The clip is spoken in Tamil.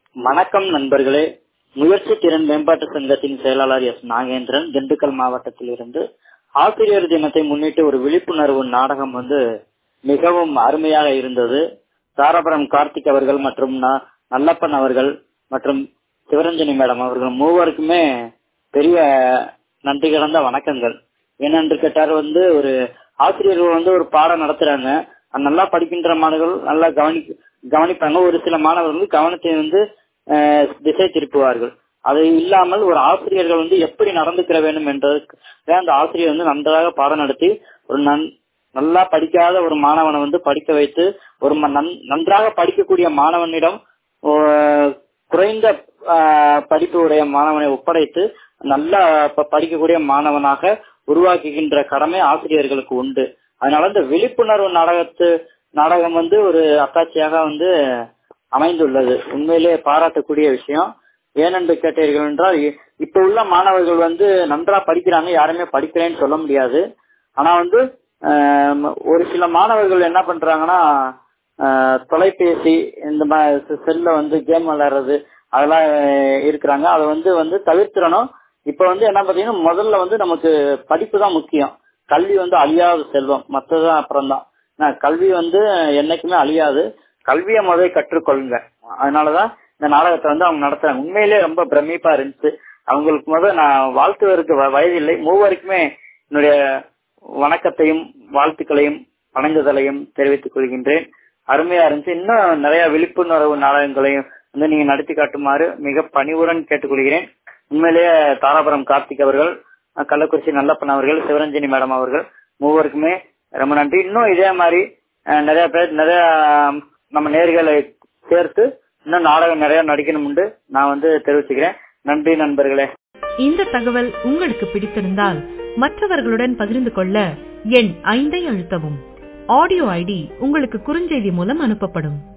வணக்கம் நண்பர்களே முயற்சி திறன் மேம்பாட்டு சங்கத்தின் செயலாளர் எஸ் நாகேந்திரன் திண்டுக்கல் மாவட்டத்தில் இருந்து ஆசிரியர் தினத்தை முன்னிட்டு ஒரு விழிப்புணர்வு நாடகம் வந்து மிகவும் அருமையாக இருந்தது தாராபுரம் கார்த்திக் அவர்கள் மற்றும் ந- நல்லப்பன் அவர்கள் மற்றும் சிவரஞ்சனி மேடம் அவர்கள் மூவருக்குமே பெரிய நன்றி கலந்த வணக்கங்கள் ஏனென்று கேட்டால் வந்து ஒரு ஆசிரியர்கள் வந்து ஒரு பாடம் நடத்துறாங்க அது நல்லா படிக்கின்ற மாணவர்கள் நல்லா கவனி கவனிப்பாங்க ஒரு சில மாணவர்கள் கவனத்தை வந்து அஹ், திசை திருப்புவார்கள் அது இல்லாமல் ஒரு ஆசிரியர்கள் வந்து எப்படி நடந்துக்கிற வேண்டும் என்றதுக்கு அந்த ஆசிரியர் வந்து நன்றாக பாடம் நடத்தி ஒரு நன் நல்லா படிக்காத ஒரு மாணவனை வந்து படிக்க வைத்து ஒரு ம- நன்- நன்றாக படிக்கக்கூடிய மாணவனிடம் ஓ- குறைந்த ஆஹ், படிப்பு உடைய மாணவனை ஒப்படைத்து நல்லா ப- படிக்கக்கூடிய மாணவனாக உருவாக்குகின்ற கடமை ஆசிரியர்களுக்கு உண்டு அதனால இந்த விழிப்புணர்வு நாடகத்து நாடகம் வந்து ஒரு அத்தாட்சியாக வந்து அமைந்துள்ளது உண்மையிலே பாராட்டக்கூடிய விஷயம் ஏனென்று கேட்டீர்கள் என்றால் இ- இப்ப உள்ள மாணவர்கள் வந்து நன்றா படிக்கிறாங்க யாருமே படிக்கிறேன்னு சொல்ல முடியாது ஆனா வந்து ஆம், ஒரு சில மாணவர்கள் என்ன பண்றாங்கன்னா ஆஹ், தொலைபேசி இந்த மாதிரி செல்ல வந்து கேம் விளையாடுறது அதெல்லாம் அஹ், இருக்கிறாங்க அதை வந்து வந்து தவிர்த்திடணும் இப்ப வந்து என்ன பாத்தீங்கன்னா முதல்ல வந்து நமக்கு படிப்பு தான் முக்கியம் கல்வி வந்து அழியாத செல்வம் மற்றதுதான் அப்புறம் தான் கல்வி வந்து என்னைக்குமே அழியாது கல்வியை முதல் கற்றுக்கொள்ளுங்க அதனாலதான் இந்த நாடகத்தை வந்து அவங்க நடத்துறாங்க உண்மையிலேயே ரொம்ப பிரமிப்பா இருந்துச்சு அவங்களுக்கு முதல் நான் வாழ்த்துவதற்கு வ- வயதில்லை மூவருக்குமே என்னுடைய வணக்கத்தையும் வாழ்த்துக்களையும் வணங்குதலையும் தெரிவித்துக் கொள்கின்றேன் அருமையா இருந்துச்சு இன்னும் நிறைய விழிப்புணர்வு நாடகங்களையும் வந்து நீங்க நடத்தி காட்டுமாறு மிக பணிவுடன் கேட்டுக்கொள்கிறேன் உண்மையிலேயே தாராபுரம் கார்த்திக் அவர்கள் அஹ், கள்ளக்குறிச்சி நல்லப்பன் அவர்கள் சிவரஞ்சனி மேடம் அவர்கள் மூவருக்குமே ரொம்ப நன்றி இன்னும் இதே மாதிரி அஹ், நிறைய பேர் நிறைய அஹ், நம்ம நேர்களை சேர்த்து இன்னும் நாடகம் நிறைய நடிக்கணும்னு நான் வந்து தெரிவிச்சுக்கிறேன் நன்றி நண்பர்களே இந்த தகவல் உங்களுக்கு பிடித்திருந்தால் மற்றவர்களுடன் பகிர்ந்து கொள்ள எண் ஐந்தை அழுத்தவும் ஆடியோ ஐடி உங்களுக்கு குறுஞ்செய்தி மூலம் அனுப்பப்படும்